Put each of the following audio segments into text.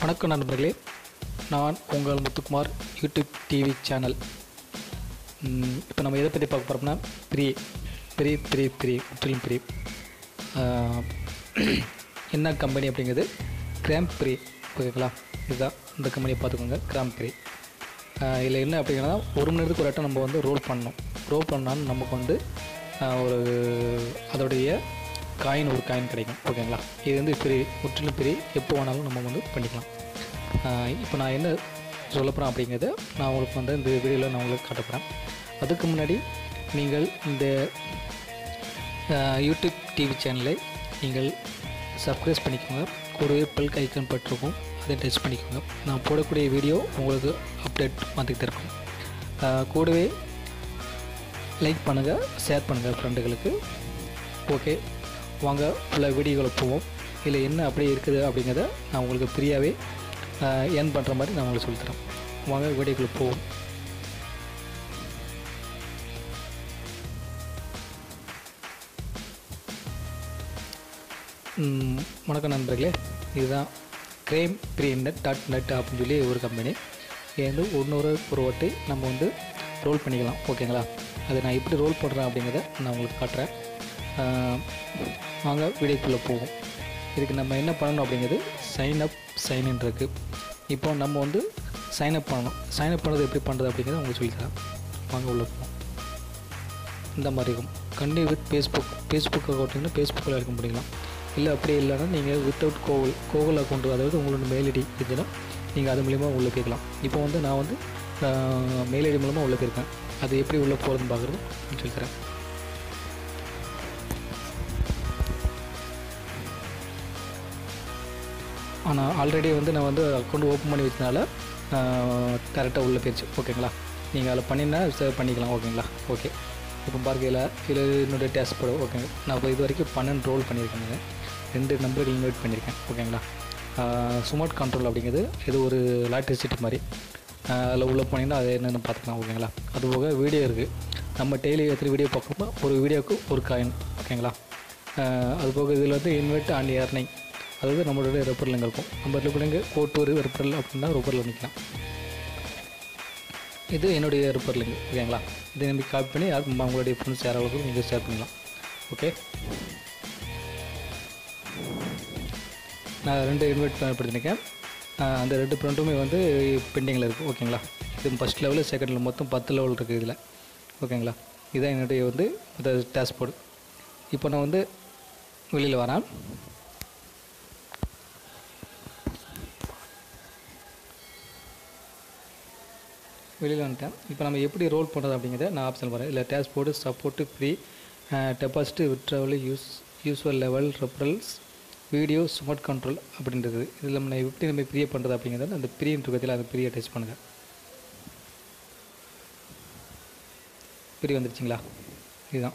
வணக்கம் நண்பர்களே நான் உங்கள் முத்துக்குமார் யூடியூப் டிவி சேனல் இப்போ நம்ம எதை பற்றி பார்க்க போகிறோம்னா ப்ரீ ப்ரீ ப்ரீ ப்ரீ முற்றிலும் ப்ரீ என்ன கம்பெனி அப்படிங்கிறது கிராம் ப்ரீ ஓகேங்களா இதுதான் இந்த கம்பெனியை பார்த்துக்கோங்க கிராம் ப்ரீ இதில் என்ன அப்படிங்கன்னா ஒரு மணி நேரத்துக்கு ஒரு ஆட்டம் நம்ம வந்து ரோல் பண்ணணும் ரோல் பண்ணாலும் நமக்கு வந்து ஆஹ், ஒரு அதோடைய காயின் ஒரு காயின் கிடைக்கும் ஓகேங்களா இது வந்து பெரிய முற்றிலும் பெரிய எப்போ வேணாலும் நம்ம வந்து பண்ணிக்கலாம் இப்போ நான் என்ன சொல்ல போகிறேன் அப்படிங்கிறத நான் உங்களுக்கு வந்து இந்த வீடியோவில் நான் உங்களுக்கு காட்ட போகிறேன் அதுக்கு முன்னாடி நீங்கள் இந்த ஆஹ், யூடியூப் டிவி சேனலை நீங்கள் சப்ஸ்கிரைப் பண்ணிக்கோங்க கூடவே பெல் ஐக்கன் பட்டிருக்கும் அதை டச் பண்ணிக்கோங்க நான் போடக்கூடிய வீடியோ உங்களுக்கு அப்டேட் வந்துக்கிட்டு இருக்கும் ஆஹ், கூடவே லைக் பண்ணுங்கள் ஷேர் பண்ணுங்கள் ஃப்ரெண்டுகளுக்கு ஓகே வாங்க ஃபுல்லாக வீடியோகளை போவோம் இதில் என்ன அப்படி இருக்குது அப்படிங்கிறத நான் உங்களுக்கு ஃப்ரீயாகவே ஏர்ன் பண்ணுற மாதிரி நான் உங்களுக்கு சொல்லித்தரேன் வாங்க வீடியோக்குள்ளே போவோம் ம், வணக்கம் நண்பர்களே இதுதான் gram free net dot net அப்படின்னு சொல்லி ஒரு கம்பெனி இது வந்து ஒன்றொரு ஒரு வாட்டி நம்ம வந்து ரோல் பண்ணிக்கலாம் ஓகேங்களா அது நான் எப்படி ரோல் பண்ணுறேன் அப்படிங்கிறத நான் உங்களுக்கு காட்டுறேன் ஆஹ், வாங்க வீடியோக்குள்ளே போவோம் இதுக்கு நம்ம என்ன பண்ணணும் அப்படிங்கிறது சைன் அப் சைன் இருக்குது இப்போ நம்ம வந்து சைன் அப் பண்ணணும் சைன் அப் பண்ணுறது எப்படி பண்ணுறது அப்படிங்கிறத உங்களுக்கு சொல்லித்தரேன் வாங்க உள்ள போவோம் இந்த மாதிரி இருக்கும் கண்டிப்பாக வித் ஃபேஸ்புக் ஃபேஸ்புக் அக்கௌண்ட்னா ஃபேஸ்புக்கில் இருக்க முடியலாம் இல்லை அப்படி இல்லைன்னா நீங்கள் வித்தவுட் கோகுல் கோகுல் அக்கௌண்ட் அதாவது உங்களோட மெயில் ஐடி இதுன்னா நீங்கள் அது மூலிமா உள்ளே போய்க்கலாம் இப்போ வந்து நான் வந்து மெயில் ஐடி மூலமாக உள்ளே போயிருக்கேன் அது எப்படி உள்ளே போகிறதுன்னு பார்க்குறது நான் சொல்லித்தரேன் ஆனால் ஆல்ரெடி வந்து நான் வந்து அக்கௌண்ட் ஓப்பன் பண்ணி வச்சனால கரெக்டாக உள்ளே போயிடுச்சு ஓகேங்களா நீங்கள் அதில் பண்ணினா சேவ் பண்ணிக்கலாம் ஓகேங்களா ஓகே இப்போ பாருங்க இதில் இதில் என்னுடைய டேஸ்ட் போட ஓகேங்க நான் இப்போ இது வரைக்கும் பன்னெண்டு ரோல் பண்ணியிருக்கேங்க ரெண்டு நம்பர்கள் இன்வைட் பண்ணியிருக்கேன் ஓகேங்களா ஸ்மார்ட் கண்ட்ரோல் அப்படிங்கிறது இது ஒரு லாட்ரிசிட்டி மாதிரி அதில் உள்ளே போனீங்கன்னா அது என்னென்னு பார்த்துக்கலாம் ஓகேங்களா அது போக வீடியோ இருக்குது நம்ம டெய்லி எத்தனை வீடியோ பார்க்குறோமோ ஒரு வீடியோவுக்கு ஒரு காயின் ஓகேங்களா ஆஹ் அது போக இதில் வந்து இன்வைட் அண்ட் ஏர்னிங் அதாவது நம்மளுடைய ரெப்பரல் இருக்கும் நம்ம ரெப்பரலுங்க கோட்டூர் ரெப்பரல் அப்படின்னா ரெப்பரில் நிற்கலாம் இது என்னுடைய ரெப்பர் லிங்க் ஓகேங்களா இதை நம்பி காப்பி பண்ணி யார் உங்களுடைய ஃப்ரெண்ட்ஸ் யாராவது நீங்கள் ஷேர் பண்ணலாம் ஓகே நான் ரெண்டு இன்வைட் பண்ணப்படுத்திருக்கேன் அந்த ரெண்டு ப்ரிண்ட்டுமே வந்து பெண்டிங்கில் இருக்குது ஓகேங்களா இது ஃபஸ்ட் லெவலு செகண்ட் லெவல் மொத்தம் பத்து லெவல் இருக்குது இதில் ஓகேங்களா இதான் என்னுடைய வந்து டேஷ்போர்டு இப்போ நான் வந்து வெளியில் வரேன் வெளியில் வந்துட்டேன் இப்போ நம்ம எப்படி ரோல் பண்ணுறது அப்படிங்கிறத நான் ஆப்ஷன் வரேன் இல்லை dashboard support free deposit withdrawal use usual level referrals video smart control அப்படின்றது இதில் நம்ம எப்படி நம்ம ப்ரியே பண்ணுறது அப்படிங்கிறத அந்த ப்ரீன்ற பற்றியில் அந்த ப்ரீயை டச் பண்ணுங்கள் ப்ரீ வந்துருச்சுங்களா இதுதான்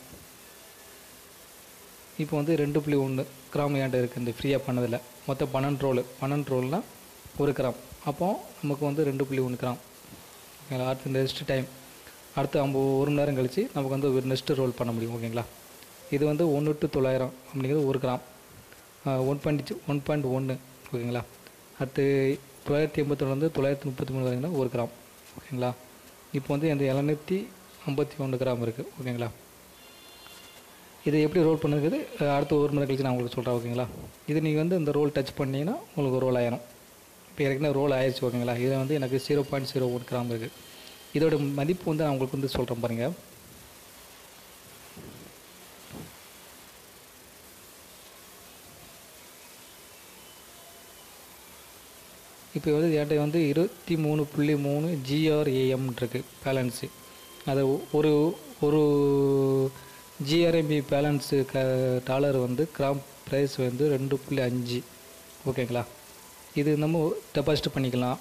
இப்போ வந்து ரெண்டு புள்ளி ஒன்று கிராம் ஏன்ட்ட இருக்குது இந்த ஃப்ரீயாக பண்ணதில் மொத்தம் பன்னெண்டு ரோல் பன்னெண்டு ரோல்னால் ஒரு கிராம் அப்போ நமக்கு வந்து ரெண்டு புள்ளி ஒன்று கிராம் ஓகேங்களா அடுத்து நெக்ஸ்ட் டைம் அடுத்து ஐம்பது ஒரு மணி நேரம் கழித்து நமக்கு வந்து ஒரு நெக்ஸ்ட் ரோல் பண்ண முடியும் ஓகேங்களா இது வந்து ஒன்று டு தொள்ளாயிரம் அப்படிங்கிறது ஒரு gram one point one point ஒன்று ஓகேங்களா அடுத்து தொள்ளாயிரத்தி எண்பத்தொன்று வந்து தொள்ளாயிரத்தி முப்பத்தி மூணு வரைங்கன்னா ஒரு கிராம் ஓகேங்களா இப்போ வந்து இந்த எழுநூற்றி ஐம்பத்தி ஒன்று கிராம் இருக்குது ஓகேங்களா இதை எப்படி ரோல் பண்ணுறது அடுத்த ஒரு மணி நேரம் கழிச்சு நான் உங்களுக்கு சொல்கிறேன் ஓகேங்களா இது நீங்கள் வந்து இந்த ரோல் டச் பண்ணீங்கன்னா உங்களுக்கு ரோல் ஆயிரும் இப்போ ஏற்கனவே ரோல் ஆயிடுச்சு ஓகேங்களா இதில் வந்து எனக்கு zero point zero one gram இருக்குது இதோட மதிப்பு வந்து நான் உங்களுக்கு வந்து சொல்கிறேன் பாருங்கள் இப்போ வந்து என்கிட்ட வந்து இருபத்தி மூணு புள்ளி மூணு ஜிஆர்ஏஎம் இருக்குது பேலன்ஸு அது ஒரு ஒரு ஜிஆர்எம்பி பேலன்ஸு க டாலர் வந்து கிராம் ப்ரைஸ் வந்து ரெண்டு புள்ளி அஞ்சு ஓகேங்களா இது நம்ம டெபாசிட் பண்ணிக்கலாம்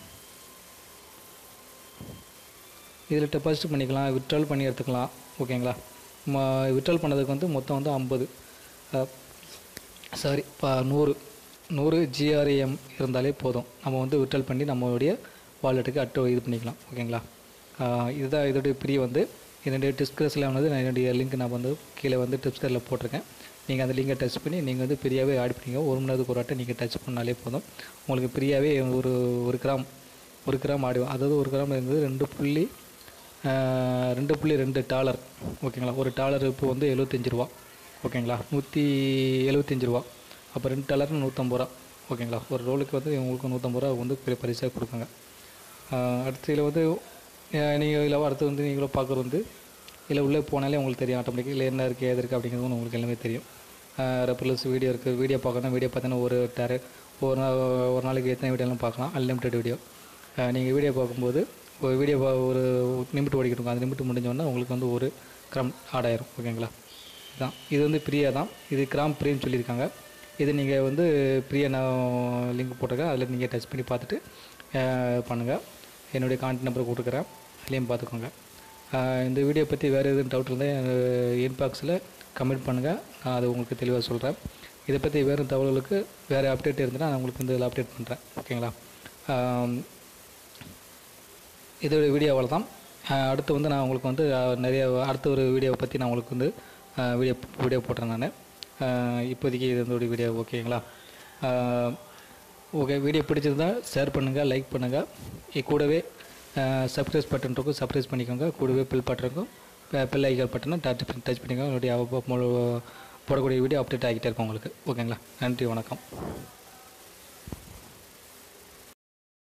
இதில் டெபாசிட் பண்ணிக்கலாம் விட்ரால் பண்ணி எடுத்துக்கலாம் ஓகேங்களா விட்ரால் பண்ணதுக்கு வந்து மொத்தம் வந்து ஐம்பது சாரி இப்போ நூறு நூறு ஜிஆர்ஏஎம் இருந்தாலே போதும் நம்ம வந்து விட்ரால் பண்ணி நம்மளுடைய வாலெட்டுக்கு அட்டை இது பண்ணிக்கலாம் ஓகேங்களா ஆஹ் இதுதான் இதோடைய பிரிய வந்து என்னுடைய டிஸ்கிரிப்ஷனில் வந்து நான் என்னுடைய லிங்க் நான் வந்து கீழே வந்து டிஸ்கிரிப்ஷனில் போட்டிருக்கேன் நீங்கள் அந்த லிங்கை டச் பண்ணி நீங்கள் வந்து ஃப்ரீயாகவே ஆட் பண்ணிங்க ஒரு மணி நேரத்துக்கு ஒரு வாட்டை நீங்கள் டச் பண்ணாலே போதும் உங்களுக்கு ஃப்ரீயாகவே ஒரு ஒரு கிராம் ஒரு கிராம் ஆடி அதாவது ஒரு கிராம் இருந்தது ரெண்டு புள்ளி ஆஹ், ரெண்டு புள்ளி ரெண்டு டாலர் ஓகேங்களா ஒரு டாலர் இப்போ வந்து எழுபத்தஞ்சு ரூபா ஓகேங்களா நூற்றி எழுபத்தஞ்சு ரூபா அப்போ ரெண்டு டாலர் நூற்றம்பது ரூபா ஓகேங்களா ஒரு ரோலுக்கு வந்து உங்களுக்கு நூற்றம்பது ரூபா வந்து பெரிய பரிசாக கொடுக்காங்க ஆஹ், அடுத்து இதில் வந்து நீங்கள் இதில் அடுத்து வந்து நீங்களும் பார்க்குறது வந்து இதில் உள்ளே போனாலே உங்களுக்கு தெரியும் ஆட்டோமேட்டிக்காக இல்லை என்ன இருக்குது ஏது இருக்குது அப்படிங்கிறது உங்களுக்கு எல்லாமே தெரியும் ரெப்பர்லஸ் வீடியோ இருக்குது வீடியோ பார்க்கணும் வீடியோ பார்த்தீங்கன்னா ஒரு டேரு ஒரு நாள் ஒரு நாளைக்கு எத்தனை வீடியோலாம் பார்க்கலாம் அன்லிமிட்டெட் வீடியோ நீங்கள் வீடியோ பார்க்கும்போது ஒரு வீடியோ ஒரு லிமிட் ஓடிக்கிட்டு இருக்கும் அந்த லிமிட் முடிஞ்சோடனே உங்களுக்கு வந்து ஒரு கிராம் ஆட் ஆயிரும் ஓகேங்களா இதுதான் இது வந்து ஃப்ரீயாக தான் இது கிராம் ஃப்ரீன்னு சொல்லியிருக்காங்க இது நீங்கள் வந்து ஃப்ரீயாக நான் லிங்க் போட்டிருக்கேன் அதில் நீங்கள் டச் பண்ணி பார்த்துட்டு பண்ணுங்கள் என்னுடைய கான்டாக்ட் நம்பர் கொடுக்குறேன் அதுலேயும் பார்த்துக்கோங்க அஹ் இந்த வீடியோ பற்றி வேறு எதுவும் டவுட் இருந்தால் இன்பாக்ஸில் கமெண்ட் பண்ணுங்கள் நான் அது உங்களுக்கு தெளிவாக சொல்கிறேன் இதை பற்றி வேறு தகவல்களுக்கு வேறு அப்டேட் இருந்ததுன்னா நான் உங்களுக்கு வந்து இதில் அப்டேட் பண்ணுறேன் ஓகேங்களா ஆம், இதோட வீடியோ அவ்வளோதான் அஹ் அடுத்து வந்து நான் உங்களுக்கு வந்து அஹ், நிறைய அடுத்த ஒரு வீடியோவை பற்றி நான் உங்களுக்கு வந்து அஹ், வீடியோ வீடியோ போட்டுறேன் நான் இப்போதைக்கு இது வந்து வீடியோ ஓகேங்களா ஓகே வீடியோ பிடிச்சிருந்தா ஷேர் பண்ணுங்கள் லைக் பண்ணுங்கள் கூடவே சப்ஸ்கிரைப் பட்டன் இருக்கும் சப்ஸ்கிரைப் பண்ணிக்கோங்க கூடவே பில் பட்டன் இருக்கும் பில் ஐக்கால் பட்டனை டச் டச் பண்ணிக்கோங்க என்னுடைய அவ- மொ- போடக்கூடிய வீடியோ அப்டேட் ஆகிட்டே இருக்கும் உங்களுக்கு ஓகேங்களா நன்றி வணக்கம்